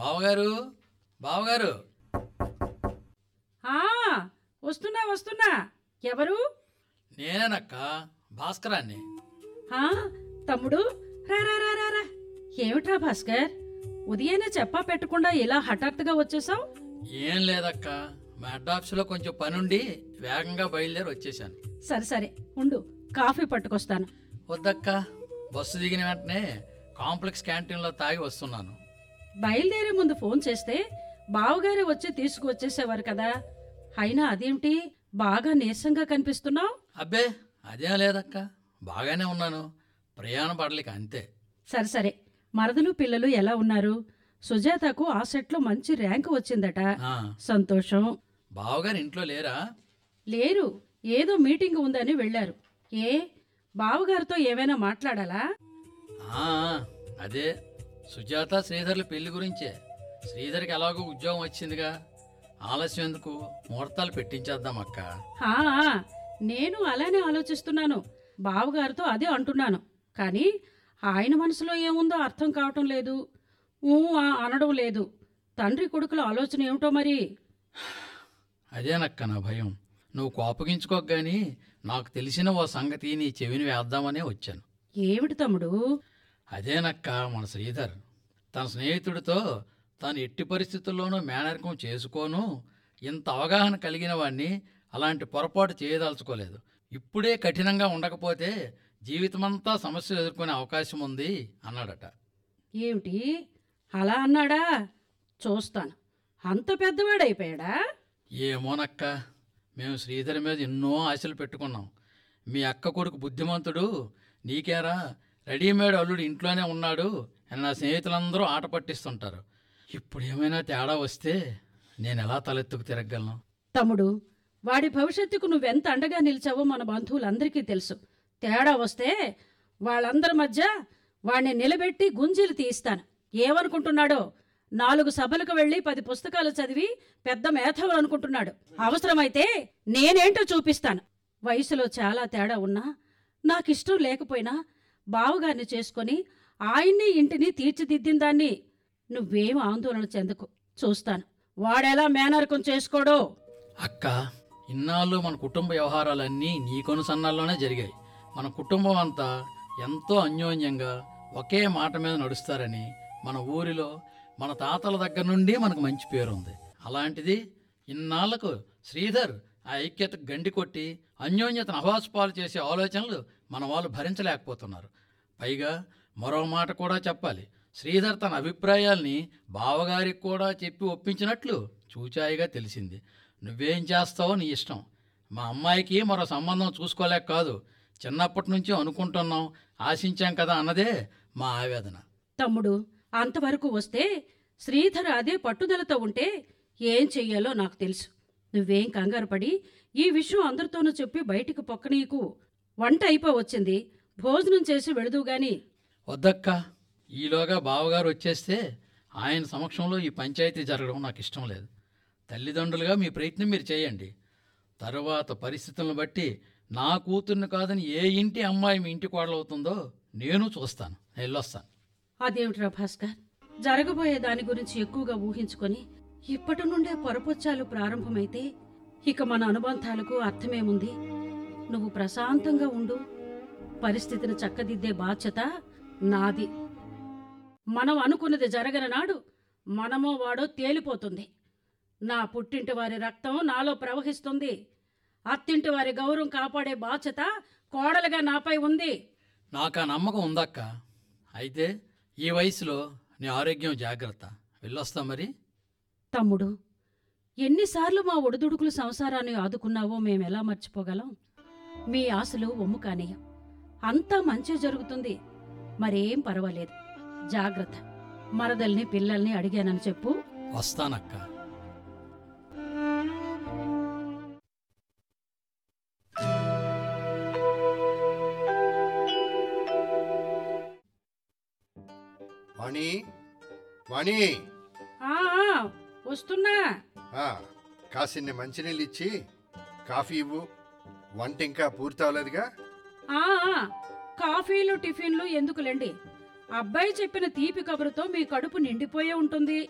బావగారు బావగారు ఆ వస్తున్నా వస్తున్నా ఎవరు నేనేనక్క భాస్కరాన్ని ఆ తమ్ముడు రా రా రా రా రా ఏమిట్రా భాస్కర్ ఉదయాన్నే చెప్పా పెట్టకుండా ఇలా హఠాత్తుగా వచ్చేసావు ఏం లేదక్క మా హెడ్ ఆఫీసులో కొంచెం పనుండి వేగంగా బయలుదేరి వచ్చేసాను సరే సరే ఉండు కాఫీ పట్టుకొస్తాను వద్దక్క బస్సు దిగిన వెంటనే కాంప్లెక్స్ క్యాంటీన్లో తాగి వస్తున్నాను బయలుదేరే ముందు ఫోన్ చేస్తే బావగారే వచ్చి తీసుకువచ్చేసేవారు కదా అయినా అదేమిటి బాగా నీరసంగా కనిపిస్తున్నావు అబ్బే అదేం లేదక్క బాగానే ఉన్నాను ప్రయాణ పడలేక అంతే సరే సరే మరదలు పిల్లలు ఎలా ఉన్నారు సుజాతకు ఆ సెట్లో మంచి ర్యాంకు వచ్చిందట ఆ, సంతోషం బావగారు ఇంట్లో లేరా లేరు ఏదో మీటింగ్ ఉందని వెళ్ళారు ఏ బావగారితో ఏమైనా మాట్లాడాలా ఆ, అదే సుజాత శ్రీధర్ల పెళ్లి గురించే శ్రీధర్కి ఎలాగో ఉద్యోగం వచ్చిందిగా ఆలస్యం ఎందుకు ముహూర్తాలు పెట్టించేద్దాం అక్క హా నేను అలానే ఆలోచిస్తున్నాను బావగారితో అదే అంటున్నాను కానీ ఆయన మనసులో ఏముందో అర్థం కావటం లేదు ఊ ఆ అనడం లేదు తండ్రి కొడుకుల ఆలోచన ఏమిటో మరి అదేనక్క నా భయం నువ్వు కోపగించుకోక గాని నాకు తెలిసిన ఓ సంగతి నీ చెవిని వేద్దామనే వచ్చాను ఏమిటి తమ్ముడు అదేనక్క మన శ్రీధర్ తన స్నేహితుడితో తాను ఎట్టి పరిస్థితుల్లోనూ మేనరికం చేసుకోను ఇంత అవగాహన కలిగిన వాణ్ణి అలాంటి పొరపాటు చేయదలుచుకోలేదు ఇప్పుడే కఠినంగా ఉండకపోతే జీవితమంతా సమస్యలు ఎదుర్కొనే అవకాశం ఉంది అన్నాడట ఏమిటి అలా అన్నాడా చూస్తాను అంత పెద్దవాడైపోయాడా ఏమోనక్క మేము శ్రీధర్ మీద ఎన్నో ఆశలు పెట్టుకున్నాం మీ అక్క కొడుకు బుద్ధిమంతుడు నీకేరా రెడీమేడ్ అల్లుడు ఇంట్లోనే ఉన్నాడు అని నా స్నేహితులందరూ ఆట పట్టిస్తుంటారు ఇప్పుడు ఏమైనా తేడా వస్తే నేను ఎలా తలెత్తుకు తిరగలను తమ్ముడు వాడి భవిష్యత్తుకు నువ్వెంత అండగా నిలిచావో మన బంధువులందరికీ తెలుసు తేడా వస్తే వాళ్ళందరి మధ్య వాణ్ణి నిలబెట్టి గుంజీలు తీయిస్తాను ఏమనుకుంటున్నాడో నాలుగు సభలకు వెళ్ళి పది పుస్తకాలు చదివి పెద్ద మేధావులు అనుకుంటున్నాడు అవసరమైతే నేనేంటో చూపిస్తాను వయసులో చాలా తేడా ఉన్నా నాకిష్టం లేకపోయినా బావగారిని చేసుకొని ఆయన్ని ఇంటిని తీర్చిదిద్దిన దాన్ని నువ్వేం ఆందోళన చెందకు చూస్తాను వాడెలా మేనరకం చేసుకోడో అక్క ఇన్నాళ్ళు మన కుటుంబ వ్యవహారాలన్నీ నీ కొనుసన్నాల్లోనే జరిగాయి మన కుటుంబం అంతా ఎంతో అన్యోన్యంగా ఒకే మాట మీద నడుస్తారని మన ఊరిలో మన తాతల దగ్గర నుండి మనకు మంచి పేరుంది అలాంటిది ఇన్నాళ్లకు శ్రీధర్ ఆ ఐక్యతకు గండి కొట్టి అన్యోన్యతను అభాసుపాలు చేసే ఆలోచనలు మన వాళ్ళు భరించలేకపోతున్నారు పైగా మరో మాట కూడా చెప్పాలి శ్రీధర్ తన అభిప్రాయాల్ని బావగారికి కూడా చెప్పి ఒప్పించినట్లు చూచాయిగా తెలిసింది నువ్వేం చేస్తావో నీ ఇష్టం మా అమ్మాయికి మరో సంబంధం చూసుకోలేక కాదు చిన్నప్పటి నుంచి అనుకుంటున్నాం ఆశించాం కదా అన్నదే మా ఆవేదన తమ్ముడు అంతవరకు వస్తే శ్రీధర్ అదే పట్టుదలతో ఉంటే ఏం చెయ్యాలో నాకు తెలుసు నువ్వేం కంగారు పడి ఈ విషయం అందరితోనూ చెప్పి బయటికి పొక్కనీకు వంట అయిపోవచ్చింది భోజనం చేసి వెళదువు గాని వద్దక్క ఈలోగా బావగారు వచ్చేస్తే ఆయన సమక్షంలో ఈ పంచాయతీ జరగడం నాకు ఇష్టం లేదు తల్లిదండ్రులుగా మీ ప్రయత్నం మీరు చేయండి తరువాత పరిస్థితులను బట్టి నా కూతుర్ని కాదని ఏ ఇంటి అమ్మాయి మీ ఇంటి కోడలవుతుందో నేను చూస్తాను నేను వెళ్ళొస్తాను అదేమిట్రా భాస్కర్ జరగబోయే దాని గురించి ఎక్కువగా ఊహించుకొని ఇప్పటి నుండే పొరపొచ్చాలు ప్రారంభమైతే ఇక మన అనుబంధాలకు అర్థమేముంది నువ్వు ప్రశాంతంగా ఉండు పరిస్థితిని చక్కదిద్దే బాధ్యత నాది మనం అనుకున్నది జరగని నాడు మనమో వాడో తేలిపోతుంది నా పుట్టింటి వారి రక్తం నాలో ప్రవహిస్తుంది అత్తింటి వారి గౌరవం కాపాడే బాధ్యత కోడలుగా నాపై ఉంది నాకు ఆ నమ్మకం ఉందక్క అయితే ఈ వయసులో నీ ఆరోగ్యం జాగ్రత్త వెళ్ళొస్తా మరి తమ్ముడు ఎన్నిసార్లు మా ఒడిదుడుకుల సంసారాన్ని ఆదుకున్నావో మేమెలా మర్చిపోగలం మీ ఆశలు ఒమ్ము కానీయం అంతా మంచి జరుగుతుంది మరేం పర్వాలేదు జాగ్రత్త మరదల్ని పిల్లల్ని అడిగానని చెప్పు వస్తానక్క వాణి వాణి ఆ ఆ, వస్తున్నా ఆ, కాసిన్ని మంచినీళ్ళు ఇచ్చి కాఫీ ఇవ్వు వంట ఇంకా పూర్తి అవ్వలేదుగా ఆ ఆ, కాఫీలు టిఫిన్లు ఎందుకులేండి అబ్బాయి చెప్పిన తీపి కబురుతో మీ కడుపు నిండిపోయే ఉంటుంది